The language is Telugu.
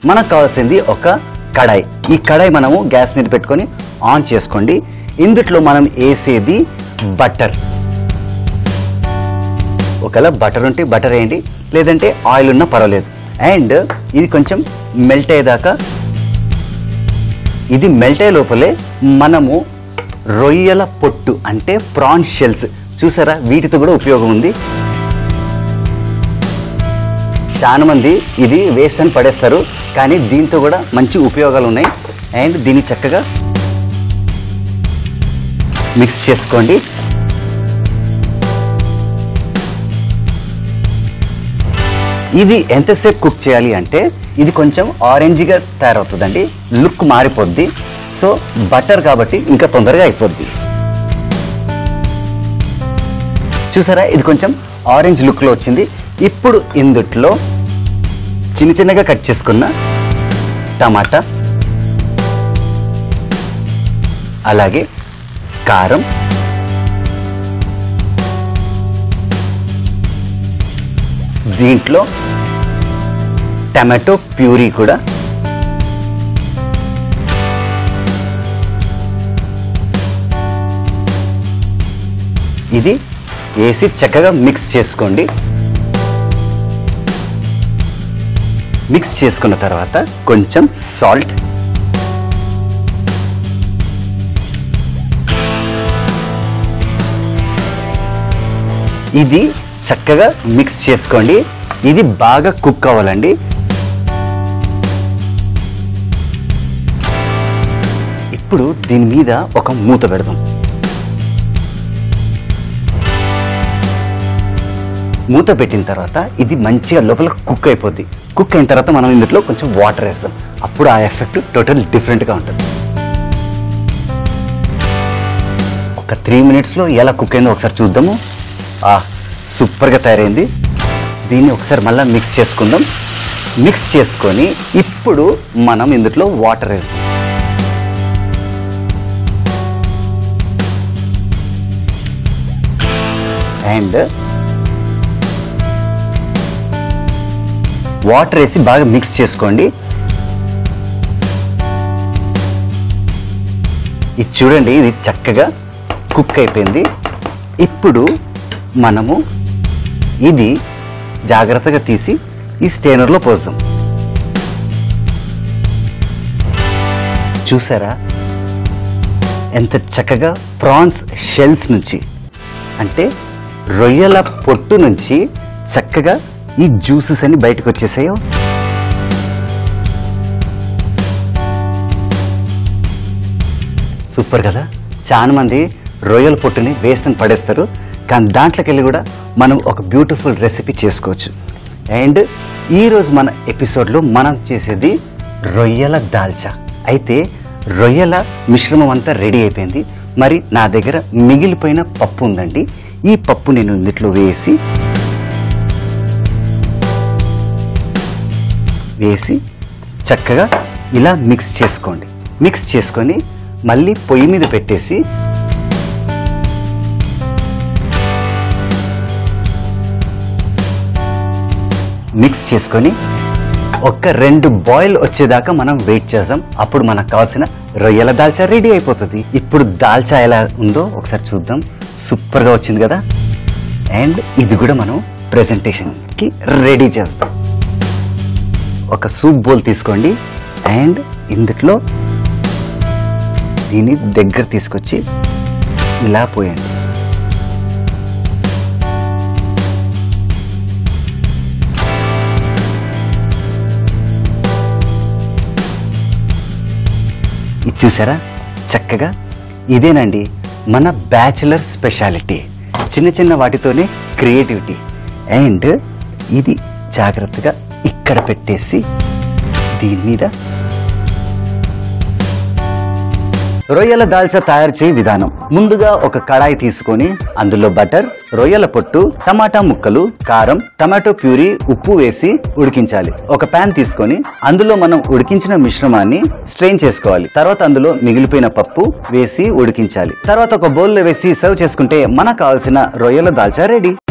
మనకు కావాల్సింది ఒక కడాయి ఈ కడాయి మనము గ్యాస్ మీద పెట్టుకొని ఆన్ చేసుకోండి ఇందుట్లో మనం వేసేది బటర్ ఒకవేళ బటర్ ఉంటే బటర్ వేయండి లేదంటే ఆయిల్ ఉన్నా పర్వాలేదు అండ్ ఇది కొంచెం మెల్ట్ అయ్యేదాకా ఇది మెల్ట్ అయ్యే లోపలే మనము రొయ్యల పొట్టు అంటే ప్రాన్ షెల్స్ చూసారా వీటితో కూడా ఉపయోగం ఉంది చాలా మంది ఇది వేస్ట్ అని పడేస్తారు కానీ దీంతో కూడా మంచి ఉపయోగాలు ఉన్నాయి అండ్ దీన్ని చక్కగా మిక్స్ చేసుకోండి ఇది ఎంతసేపు కుక్ చేయాలి అంటే ఇది కొంచెం ఆరెంజ్గా తయారవుతుందండి లుక్ మారిపోద్ది సో బటర్ కాబట్టి ఇంకా తొందరగా అయిపోద్ది చూసారా ఇది కొంచెం ఆరెంజ్ లుక్లో వచ్చింది ఇప్పుడు ఇందుట్లో చిన్న చిన్నగా కట్ చేసుకున్న టమాటా అలాగే కారం దీంట్లో టమాటో ప్యూరీ కూడా ఇది వేసి చక్కగా మిక్స్ చేసుకోండి మిక్స్ చేసుకున్న తర్వాత కొంచెం సాల్ట్ ఇది చక్కగా మిక్స్ చేసుకోండి ఇది బాగా కుక్ అవ్వాలండి ఇప్పుడు దీని మీద ఒక మూత పెడదాం మూత పెట్టిన తర్వాత ఇది మంచిగా లోపల కుక్ అయిపోద్ది కుక్ అయిన తర్వాత మనం ఇందులో కొంచెం వాటర్ వేస్తాం అప్పుడు ఆ ఎఫెక్ట్ టోటల్ డిఫరెంట్గా ఉంటుంది ఒక త్రీ మినిట్స్లో ఎలా కుక్ అయిందో ఒకసారి చూద్దాము ఆ సూపర్గా తయారైంది దీన్ని ఒకసారి మళ్ళీ మిక్స్ చేసుకుందాం మిక్స్ చేసుకొని ఇప్పుడు మనం ఇందులో వాటర్ వేస్తాం అండ్ వాటర్ వేసి బాగా మిక్స్ చేసుకోండి ఇది చూడండి ఇది చక్కగా కుక్ అయిపోయింది ఇప్పుడు మనము ఇది జాగ్రత్తగా తీసి ఈ స్టేనర్లో పోస్తాం చూసారా ఎంత చక్కగా ప్రాన్స్ షెల్స్ నుంచి అంటే రొయ్యల పొట్టు నుంచి చక్కగా ఈ జ్యూసెస్ అన్ని బయటకు వచ్చేసాయో సూపర్ కదా చాలా మంది రొయ్యల పొట్టుని వేస్ట్ అని పడేస్తారు కానీ దాంట్లోకి వెళ్ళి కూడా మనం ఒక బ్యూటిఫుల్ రెసిపీ చేసుకోవచ్చు అండ్ ఈరోజు మన ఎపిసోడ్లో మనం చేసేది రొయ్యల దాల్చా అయితే రొయ్యల మిశ్రమం అంతా రెడీ అయిపోయింది మరి నా దగ్గర మిగిలిపోయిన పప్పు ఉందండి ఈ పప్పు నేను ఇందులో వేసి వేసి చక్కగా ఇలా మిక్స్ చేసుకోండి మిక్స్ చేసుకొని మళ్ళీ పొయ్యి మీద పెట్టేసి మిక్స్ చేసుకొని ఒక రెండు బాయిల్ వచ్చేదాకా మనం వెయిట్ చేద్దాం అప్పుడు మనకు కావాల్సిన రొయ్యల దాల్చా రెడీ అయిపోతుంది ఇప్పుడు దాల్చా ఎలా ఉందో ఒకసారి చూద్దాం సూపర్గా వచ్చింది కదా అండ్ ఇది కూడా మనం ప్రెజెంటేషన్కి రెడీ చేస్తాం ఒక సూప్ బౌల్ తీసుకోండి అండ్ ఇందులో దీన్ని దగ్గర తీసుకొచ్చి ఇలా పోయండి ఇది చూసారా చక్కగా ఇదేనండి మన బ్యాచిలర్ స్పెషాలిటీ చిన్న చిన్న వాటితోనే క్రియేటివిటీ అండ్ ఇది జాగ్రత్తగా ఇక్కడ పెట్టేసి దీని మీద రొయ్యల దాల్చా తయారు చేయ విధానం ముందుగా ఒక కడాయి తీసుకొని అందులో బటర్ రొయ్యల పొట్టు టమాటా ముక్కలు కారం టమాటో ప్యూరీ ఉప్పు వేసి ఉడికించాలి ఒక పాన్ తీసుకొని అందులో మనం ఉడికించిన మిశ్రమాన్ని స్ట్రెయిన్ చేసుకోవాలి తర్వాత అందులో మిగిలిపోయిన పప్పు వేసి ఉడికించాలి తర్వాత ఒక బౌల్లో వేసి సర్వ్ చేసుకుంటే మనకు కావాల్సిన రొయ్యల దాల్చా రెడీ